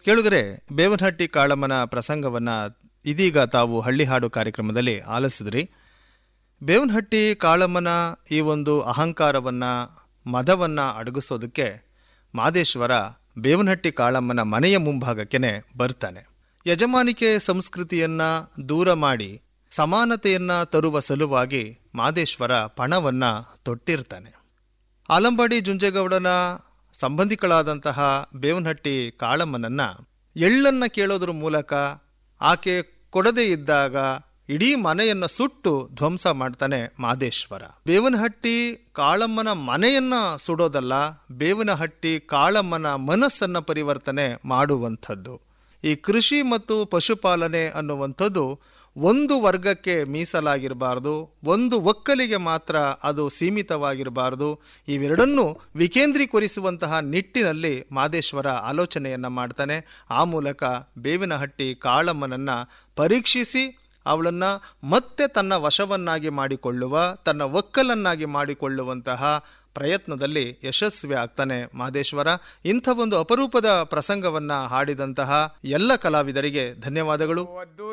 ಕೇಳುಗರೆ ಬೇವನಹಟ್ಟಿ ಕಾಳಮ್ಮನ ಪ್ರಸಂಗವನ್ನ ಇದೀಗ ತಾವು ಹಳ್ಳಿ ಹಾಡು ಕಾರ್ಯಕ್ರಮದಲ್ಲಿ ಆಲಿಸಿದ್ರಿ ಬೇವನಹಟ್ಟಿ ಕಾಳಮ್ಮನ ಈ ಒಂದು ಅಹಂಕಾರವನ್ನ ಮದವನ್ನ ಅಡಗಿಸೋದಕ್ಕೆ ಮಾದೇಶ್ವರ ಬೇವನಹಟ್ಟಿ ಕಾಳಮ್ಮನ ಮನೆಯ ಮುಂಭಾಗಕ್ಕೆನೆ ಬರ್ತಾನೆ ಯಜಮಾನಿಕೆ ಸಂಸ್ಕೃತಿಯನ್ನ ದೂರ ಮಾಡಿ ಸಮಾನತೆಯನ್ನ ತರುವ ಸಲುವಾಗಿ ಮಾದೇಶ್ವರ ಪಣವನ್ನ ತೊಟ್ಟಿರ್ತಾನೆ ಆಲಂಬಾಡಿ ಜುಂಜೇಗೌಡನ ಸಂಬಂಧಿಗಳಾದಂತಹ ಬೇವನಹಟ್ಟಿ ಕಾಳಮ್ಮನನ್ನ ಎಳ್ಳನ್ನ ಕೇಳೋದ್ರ ಮೂಲಕ ಆಕೆ ಕೊಡದೇ ಇದ್ದಾಗ ಇಡೀ ಮನೆಯನ್ನ ಸುಟ್ಟು ಧ್ವಂಸ ಮಾಡ್ತಾನೆ ಮಾದೇಶ್ವರ ಬೇವನಹಟ್ಟಿ ಕಾಳಮ್ಮನ ಮನೆಯನ್ನ ಸುಡೋದಲ್ಲ ಬೇವನಹಟ್ಟಿ ಕಾಳಮ್ಮನ ಮನಸ್ಸನ್ನ ಪರಿವರ್ತನೆ ಮಾಡುವಂಥದ್ದು ಈ ಕೃಷಿ ಮತ್ತು ಪಶುಪಾಲನೆ ಅನ್ನುವಂಥದ್ದು ಒಂದು ವರ್ಗಕ್ಕೆ ಮೀಸಲಾಗಿರಬಾರ್ದು ಒಂದು ಒಕ್ಕಲಿಗೆ ಮಾತ್ರ ಅದು ಸೀಮಿತವಾಗಿರಬಾರ್ದು ಇವೆರಡನ್ನೂ ವಿಕೇಂದ್ರೀಕರಿಸುವಂತಹ ನಿಟ್ಟಿನಲ್ಲಿ ಮಾದೇಶ್ವರ ಆಲೋಚನೆಯನ್ನ ಮಾಡ್ತಾನೆ ಆ ಮೂಲಕ ಬೇವಿನಹಟ್ಟಿ ಕಾಳಮ್ಮನನ್ನ ಪರೀಕ್ಷಿಸಿ ಅವಳನ್ನ ಮತ್ತೆ ತನ್ನ ವಶವನ್ನಾಗಿ ಮಾಡಿಕೊಳ್ಳುವ ತನ್ನ ಒಕ್ಕಲನ್ನಾಗಿ ಮಾಡಿಕೊಳ್ಳುವಂತಹ ಪ್ರಯತ್ನದಲ್ಲಿ ಯಶಸ್ವಿ ಆಗ್ತಾನೆ ಮಾದೇಶ್ವರ ಇಂಥ ಒಂದು ಅಪರೂಪದ ಪ್ರಸಂಗವನ್ನ ಹಾಡಿದಂತಹ ಎಲ್ಲ ಕಲಾವಿದರಿಗೆ ಧನ್ಯವಾದಗಳು